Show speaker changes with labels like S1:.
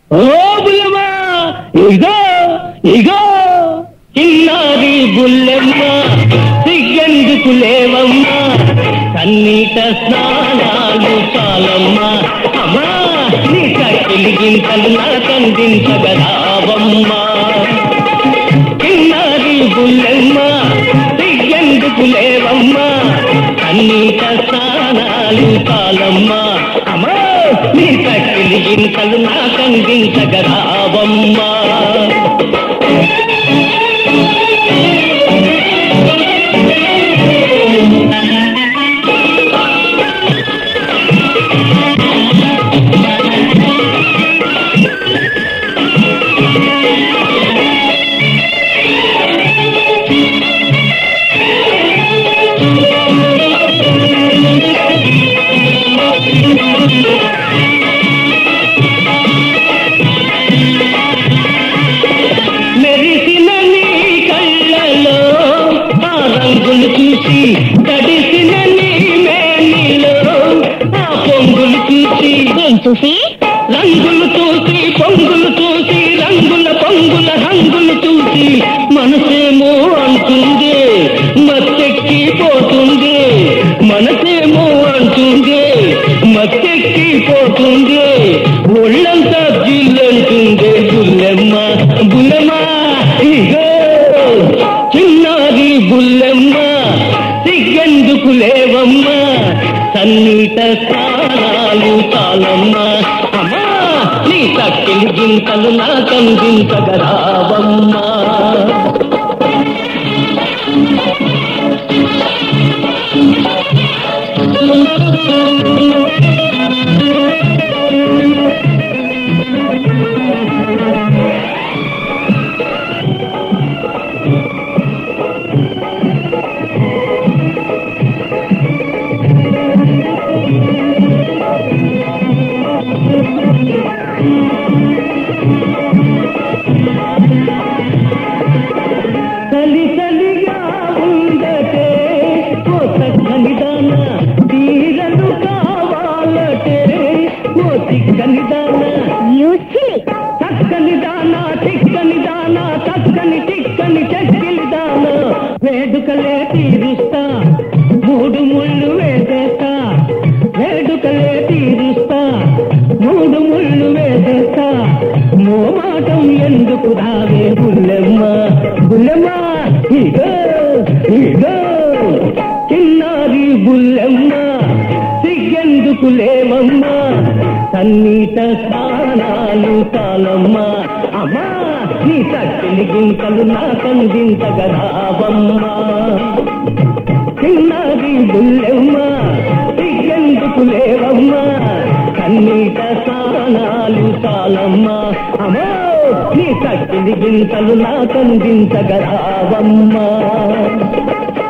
S1: ఓ బుల్లమ్మా ఇగో ఇగో చిన్నారి బుల్లెమ్మ సిగ్గెందుకు లేవమ్మా కన్నీట స్నానాలు చాలమ్మా అమ్మా నీ కట్టిలి గింతలు నా కందించగరావమ్మా చిన్నారి బుల్లెమ్మ సిగ్గెందుకు లేవమ్మా కన్నీట స్నానాలు చాలమ్మా అమ్మా నీ కట్టిలి గింతలు నా కందించగరావమ్మా మెరిసిన నీ కళ్ళలో ఆ రంగులు చూసి తడిసిన నీ మేనిలో ఆ పొంగులు చూసి
S2: ఏం చూసి
S1: రంగులు చూసి పొంగులు చూసి రంగుల పొంగుల రంగులు చూసి మనసేమో అంటుంది మత్తెక్కి పోతుంది మనసేమో అంటుంది మత్తెక్కి పోతుంది ఒళ్ళంతా జిల్లంటుంది బుల్లెమ్మ బుల్లెమ్మ ఇగో చిన్నారి బుల్లెమ్మ సిగ్గెందుకు లేవమ్మా సన్నీట స్నానాలు చాలమ్మా అమ్మా నీ తక్కిలి గింతలు నా కందించగరావమ్మా చలి చలిగా ఉండటే ఓ చక్కని దాన తీరలు కావాలటే ఓ చిక్కని దాన
S2: యూసిలి
S1: చక్కని దానా చిక్కని దానా చక్కని చిక్కని చెక్కిలి దానా వేడుకలే తీరుస్తా మూడు ముళ్ళు వేసేస్తా వేడుకలే తీరుస్తా మూడు ముళ్ళు వేసేస్తా మోమాటం ఎందుకు రావే బుల్లెమ్మ బుల్లెమ్మ ఇగో ఇగో చిన్నారి బుల్లెమ్మ సిగ్గెందుకు లేవమ్మా సన్నీట స్నానాలు చాలమ్మా అమ్మా నీ తట్టిని గింతలు నా కందించగరావమ్మా చిన్నది బుల్లెమ్మ సిగ్గెందుకు లేవమ్మా కన్నీట స్నానాలు చాలమ్మా అమ్మో నీ తట్టిని గింతలు నా కందించగరావమ్మా